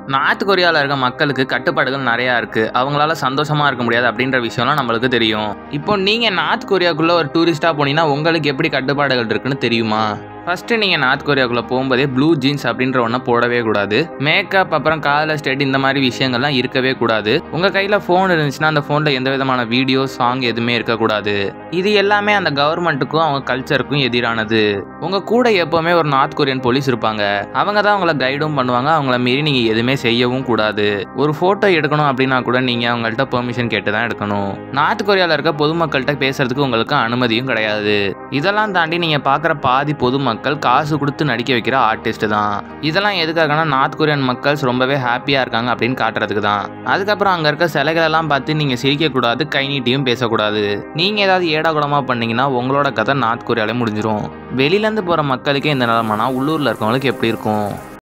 north கொரியாவில் இருக்க மக்களுக்கு கட்டுப்பாடுகள் நிறையா இருக்குது அவங்களால சந்தோஷமாக இருக்க முடியாது அப்படின்ற விஷயம்லாம் நம்மளுக்கு தெரியும் இப்போ நீங்கள் நார்த் கொரியாவுக்குள்ளே ஒரு டூரிஸ்ட்டாக போனீங்கன்னா உங்களுக்கு எப்படி கட்டுப்பாடுகள் இருக்குன்னு தெரியுமா ஃபஸ்ட்டு நீங்கள் நார்த் கொரியாவுக்குள்ளே போகும்போதே ப்ளூ ஜீன்ஸ் அப்படின்ற ஒன்றை போடவே கூடாது மேக்கப் அப்புறம் காதல ஸ்டேட் இந்த மாதிரி விஷயங்கள்லாம் இருக்கவே கூடாது உங்கள் கையில் ஃபோன் இருந்துச்சுன்னா அந்த ஃபோனில் எந்த விதமான வீடியோ சாங் எதுவுமே இருக்கக்கூடாது இது எல்லாமே அந்த கவர்மெண்ட்டுக்கும் அவங்க கல்ச்சருக்கும் எதிரானது உங்கள் கூட எப்போவுமே ஒரு நார்த் கொரியன் போலீஸ் இருப்பாங்க அவங்க தான் அவங்கள கைடும் பண்ணுவாங்க அவங்கள மீறி நீங்கள் எதுவுமே செய்யவும் கூடாது ஒரு ஃபோட்டோ எடுக்கணும் அப்படின்னா கூட நீங்கள் அவங்கள்ட்ட பெர்மிஷன் கேட்டு தான் எடுக்கணும் நார்த் கொரியாவில் இருக்க பொதுமக்கள்கிட்ட பேசுறதுக்கு உங்களுக்கு அனுமதியும் கிடையாது இதெல்லாம் தாண்டி நீங்கள் பார்க்குற பாதி பொதுமக்கள் காசு கொடுத்து நடிக்க வைக்கிற ஆர்டிஸ்ட் தான் இதெல்லாம் எதுக்காகனா நார்த் கொரியன் மக்கள்ஸ் ரொம்பவே ஹாப்பியாக இருக்காங்க அப்படின்னு காட்டுறதுக்கு தான் அதுக்கப்புறம் அங்கே இருக்க சிலைகளெல்லாம் பார்த்து நீங்கள் சிரிக்கக்கூடாது கை நீட்டியும் பேசக்கூடாது நீங்கள் ஏதாவது ஏடாகுடமாக பண்ணீங்கன்னா உங்களோட கதை நார்த் கொரியாலே முடிஞ்சிரும் வெளியிலேருந்து போகிற மக்களுக்கே இந்த நிலமைனா உள்ளூரில் இருக்கவங்களுக்கு எப்படி இருக்கும்